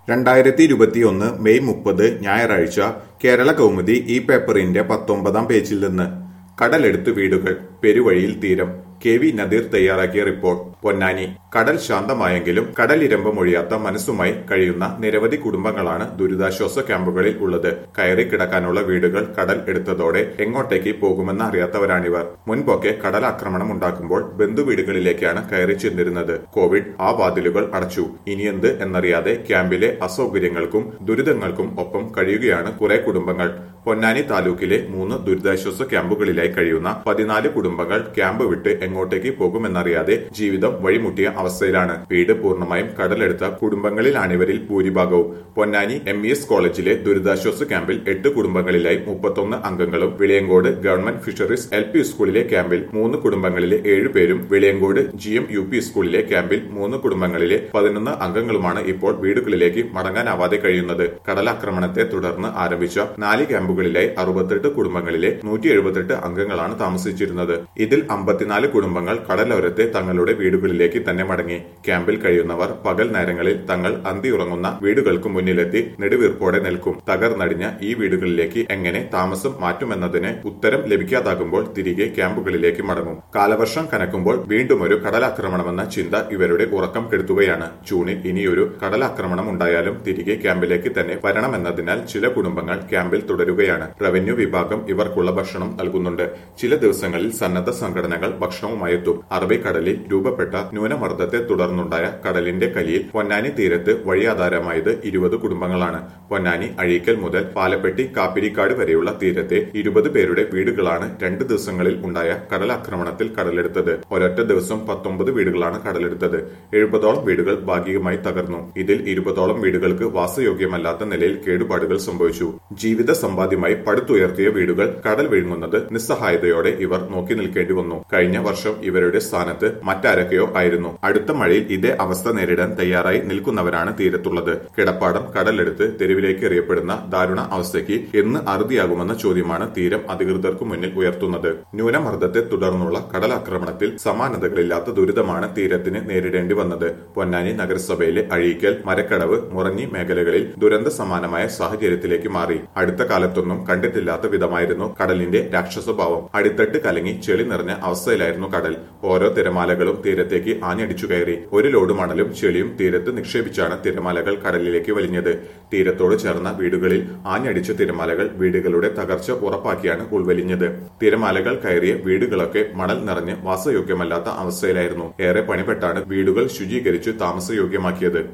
രണ്ടായിരത്തി ഇരുപത്തിയൊന്ന് മെയ് മുപ്പത് ഞായറാഴ്ച കേരള കൗമുദി ഈ പേപ്പറിന്റെ പത്തൊമ്പതാം പേജിൽ നിന്ന് കടലെടുത്ത് വീടുകൾ പെരുവഴിയിൽ തീരം കെ വി നദീർ തയ്യാറാക്കിയ റിപ്പോർട്ട് പൊന്നാനി കടൽ ശാന്തമായെങ്കിലും കടലിരമ്പം ഒഴിയാത്ത മനസ്സുമായി കഴിയുന്ന നിരവധി കുടുംബങ്ങളാണ് ദുരിതാശ്വാസ ക്യാമ്പുകളിൽ ഉള്ളത് കയറി കിടക്കാനുള്ള വീടുകൾ കടൽ എടുത്തതോടെ എങ്ങോട്ടേക്ക് പോകുമെന്ന് അറിയാത്തവരാണിവർ മുൻപൊക്കെ കടൽ ആക്രമണം ഉണ്ടാക്കുമ്പോൾ ബന്ധുവീടുകളിലേക്കാണ് കയറി ചെന്നിരുന്നത് കോവിഡ് ആ വാതിലുകൾ അടച്ചു ഇനിയെന്ത് എന്നറിയാതെ ക്യാമ്പിലെ അസൗകര്യങ്ങൾക്കും ദുരിതങ്ങൾക്കും ഒപ്പം കഴിയുകയാണ് കുറെ കുടുംബങ്ങൾ പൊന്നാനി താലൂക്കിലെ മൂന്ന് ദുരിതാശ്വാസ ക്യാമ്പുകളിലായി കഴിയുന്ന പതിനാല് കുടുംബങ്ങൾ ക്യാമ്പ് വിട്ട് എങ്ങോട്ടേക്ക് പോകുമെന്നറിയാതെ ജീവിതം വഴിമുട്ടിയ അവസ്ഥയിലാണ് വീട് പൂർണ്ണമായും കടലെടുത്ത കുടുംബങ്ങളിലാണിവരിൽ ഭൂരിഭാഗവും പൊന്നാനി എം ഇ എസ് കോളേജിലെ ദുരിതാശ്വാസ ക്യാമ്പിൽ എട്ട് കുടുംബങ്ങളിലായി മുപ്പത്തൊന്ന് അംഗങ്ങളും Viliyankode government fisheries L P സ്കൂളിലെ ക്യാമ്പിൽ മൂന്ന് കുടുംബങ്ങളിലെ ഏഴുപേരും Viliyankode G M U P സ്കൂളിലെ ക്യാമ്പിൽ മൂന്ന് കുടുംബങ്ങളിലെ പതിനൊന്ന് അംഗങ്ങളുമാണ് ഇപ്പോൾ വീടുകളിലേക്ക് മടങ്ങാനാവാതെ കഴിയുന്നത് കടലാക്രമണത്തെ തുടർന്ന് ആരംഭിച്ച നാല് ക്യാമ്പുകളിലായി അറുപത്തെട്ട് കുടുംബങ്ങളിലെ നൂറ്റി എഴുപത്തെട്ട് അംഗങ്ങളാണ് താമസിച്ചിരുന്നത് ഇതിൽ അമ്പത്തിനാല് കുടുംബങ്ങൾ കടലോരത്തെ തങ്ങളുടെ വീടുകളിലേക്ക് തന്നെ മടങ്ങി ക്യാമ്പിൽ കഴിയുന്നവർ പകൽ നേരങ്ങളിൽ തങ്ങൾ അന്തിയുറങ്ങുന്ന വീടുകൾക്ക് മുന്നിലെത്തി നെടുവീർപ്പോടെ നിൽക്കും തകർന്നടിഞ്ഞ ഈ വീടുകളിലേക്ക് എങ്ങനെ താമസം മാറ്റുമെന്നതിന് ഉത്തരം ലഭിക്കാതാകുമ്പോൾ തിരികെ ക്യാമ്പുകളിലേക്ക് മടങ്ങും കാലവർഷം കനക്കുമ്പോൾ വീണ്ടും ഒരു കടലാക്രമണമെന്ന ചിന്ത ഇവരുടെ ഉറക്കം കെടുത്തുകയാണ് ജൂണിൽ ഇനിയൊരു കടലാക്രമണം ഉണ്ടായാലും തിരികെ ക്യാമ്പിലേക്ക് തന്നെ വരണമെന്നതിനാൽ ചില കുടുംബങ്ങൾ ക്യാമ്പിൽ തുടരുകയാണ് റവന്യൂ വിഭാഗം ഇവർക്കുള്ള ഭക്ഷണം നൽകുന്നുണ്ട് ചില ദിവസങ്ങളിൽ സന്നദ്ധ സംഘടനകൾ ഭക്ഷണവുമായി എത്തും അറബിക്കടലിൽ രൂപപ്പെട്ട ന്യൂനമർദ്ദത്തെ തുടർന്നുണ്ടായ കടലിന്റെ കലിയിൽ പൊന്നാനി തീരത്ത് വഴിയാധാരമായത് ഇരുപത് കുടുംബങ്ങളാണ് പൊന്നാനി അഴീക്കൽ മുതൽ പാലപ്പെട്ടി കാപ്പിരിക്കാട് വരെയുള്ള തീരത്തെ ഇരുപത് പേരുടെ വീടുകളാണ് രണ്ട് ദിവസങ്ങളിൽ ഉണ്ടായ കടലാക്രമണത്തിൽ കടലെടുത്തത് ഒരൊറ്റ ദിവസം പത്തൊമ്പത് വീടുകളാണ് കടലെടുത്തത് എഴുപതോളം വീടുകൾ ഭാഗികമായി തകർന്നു ഇതിൽ ഇരുപതോളം വീടുകൾക്ക് വാസയോഗ്യമല്ലാത്ത നിലയിൽ കേടുപാടുകൾ സംഭവിച്ചു ജീവിത സമ്പാദ്യമായി പടുത്തുയർത്തിയ വീടുകൾ കടൽ വിഴുങ്ങുന്നത് നിസ്സഹായതയോടെ ഇവർ നോക്കി നിൽക്കേണ്ടി വന്നു കഴിഞ്ഞ വർഷം ഇവരുടെ സ്ഥാനത്ത് മറ്റാരൊക്കെയോ ആയിരുന്നു അടുത്ത മഴയിൽ ഇതേ അവസ്ഥ നേരിടാൻ തയ്യാറായി നിൽക്കുന്നവരാണ് തീരത്തുള്ളത് കിടപ്പാടം കടലെടുത്ത് തെരുവിലേക്ക് എറിയപ്പെടുന്ന ദാരുണ അവസ്ഥയ്ക്ക് എന്ന് അറുതിയാകുമെന്ന ചോദ്യമാണ് തീരം അധികൃതർക്കു മുന്നിൽ ഉയർത്തുന്നത് ന്യൂനമർദ്ദത്തെ തുടർന്നുള്ള കടലാക്രമണത്തിൽ സമാനതകളില്ലാത്ത ദുരിതമാണ് തീരത്തിന് നേരിടേണ്ടി വന്നത് പൊന്നാനി നഗരസഭയിലെ അഴീക്കൽ മരക്കടവ് മുറഞ്ഞി മേഖലകളിൽ ദുരന്ത സമാനമായ സാഹചര്യത്തിലേക്ക് മാറി അടുത്ത കാലത്തൊന്നും കണ്ടിട്ടില്ലാത്ത വിധമായിരുന്നു കടലിന്റെ രാക്ഷസഭാവം അടിത്തട്ട് കലങ്ങി ചെളി നിറഞ്ഞ അവസ്ഥയിലായിരുന്നു കടൽ ഓരോ തിരമാലകളും തീരത്തേക്ക് ആഞ്ഞടിച്ചു കയറി ഒരു ലോഡ് മണലും ചെളിയും തീരത്ത് നിക്ഷേപിച്ചാണ് തിരമാലകൾ കടലിലേക്ക് വലിഞ്ഞത് തീരത്തോട് ചേർന്ന വീടുകളിൽ ആഞ്ഞടിച്ച തിരമാലകൾ വീടുകളുടെ തകർച്ച ഉറപ്പാക്കിയാണ് ഉൾവലിഞ്ഞത് തിരമാലകൾ കയറിയ വീടുകളൊക്കെ മണൽ നിറഞ്ഞ് വാസയോഗ്യമല്ലാത്ത അവസ്ഥയിലായിരുന്നു ഏറെ പണിപ്പെട്ടാണ് വീടുകൾ ശുചീകരിച്ച് താമസയോഗ്യമാക്കിയത്